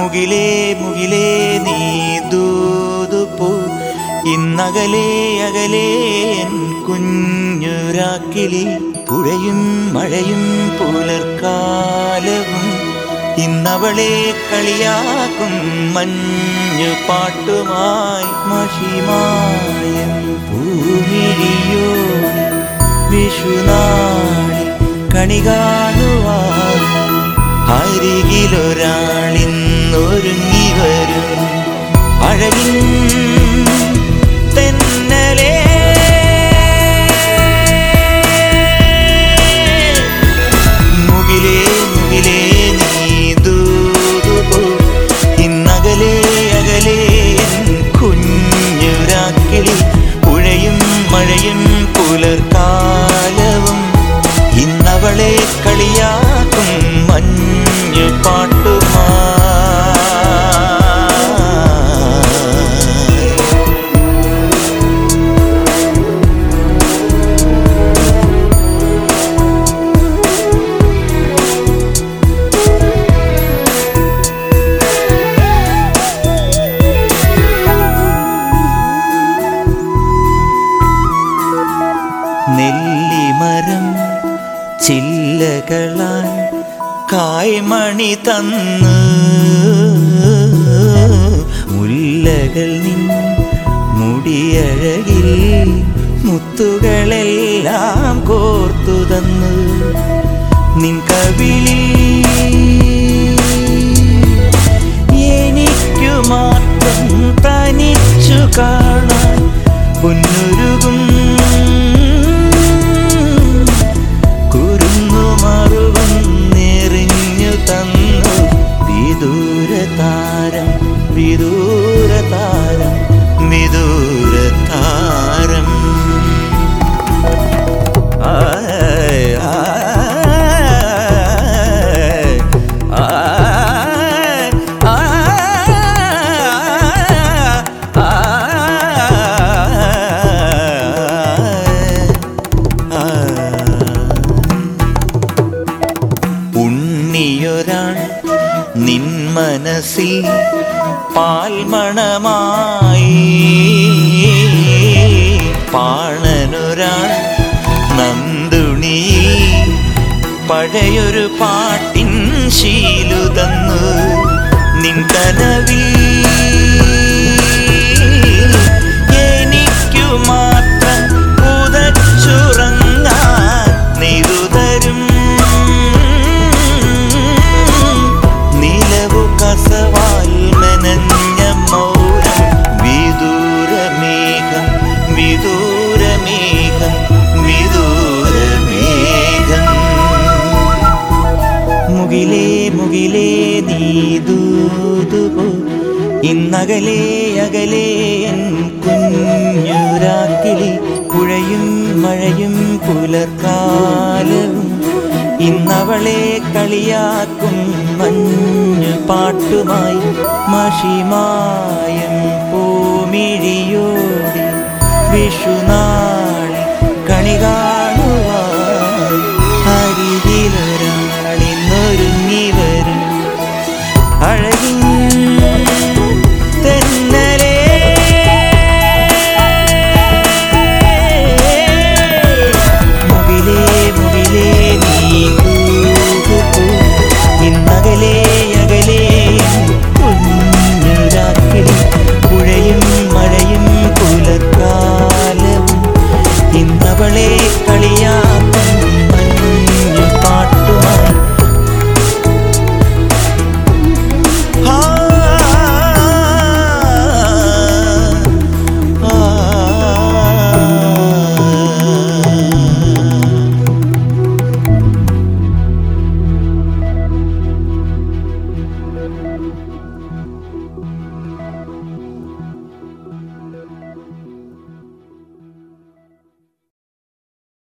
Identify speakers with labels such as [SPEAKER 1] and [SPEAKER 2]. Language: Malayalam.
[SPEAKER 1] മുകിലേ മുകിലേ നീ ദൂതുപോ ഇന്നകലേ അകലേ എൻ കുഞ്ഞുരാക്കിളി പുഴയും മഴയും പുലർക്കാലവും ഇന്നവളെ കളിയാക്കും മഞ്ഞു പാട്ടുമായി മഷിമായം ഭൂമിഴിയോടി വിഷുനാളിൽ കണി കാണുവാൻ അരികിലൊരാളിന്നൊരുങ്ങി വരും അഴകിൻ തെന്നലേ മുകിലേ മുകിലേ നീ ദൂതുപോ ഇന്നകലേ അകലേ എൻ കുഞ്ഞുരാക്കിളി പുഴയും മഴയും പുലർക്കാലവും ഇന്നവളെ കളിയാക്കും മഞ്ഞു പാട്ടുമാ നെല്ലിമരം ചില്ലകളാൽ കായ്മണി തന്ന് മുല്ലകൾ നിൻ മുടിയഴകിൽ മുത്തുകളെല്ലാം കോർത്തു തന്നു നിൻ കവിളിൽ എനിക്കു മാത്രം തനിച്ചു കാണാൻ പൊന്നുരുകും കുരുന്നു മറുവൻ നെറിഞ്ഞു തന്നു വിദൂര താരം വിദൂര താരം വിദൂര താരം ആയ് ആയ് ആയ് ഉണ്ണിയൊരാൾ നിൻ മനസ്സിൽ പാൽമണമായി പാണനൊരാൾ നന്ദുണിയിൽ പഴയൊരു പാട്ടിൻ ശീലു തന്നു നിൻ കനവിൽ എനിക്കു മാത്രം പുതച്ചുറങ്ങാൻ നെയ്തുതരും നിലവു കസവാൽ മെനഞ്ഞ മൗനം വിദൂരമേഘം വിദൂരമേഘം വിദൂരമേഘം മുകിലേ മുകിലേ നീ ദൂതുപോ ഇന്നകലേ അകലേ എൻ കുഞ്ഞുരാക്കിളി പുഴയും മഴയും പുലർക്കാലവും ഇന്നവളെ കളിയാക്കും മഞ്ഞു പാട്ടുമായി മഷിമായം പൂമിഴിയോടി വിഷുനാൾ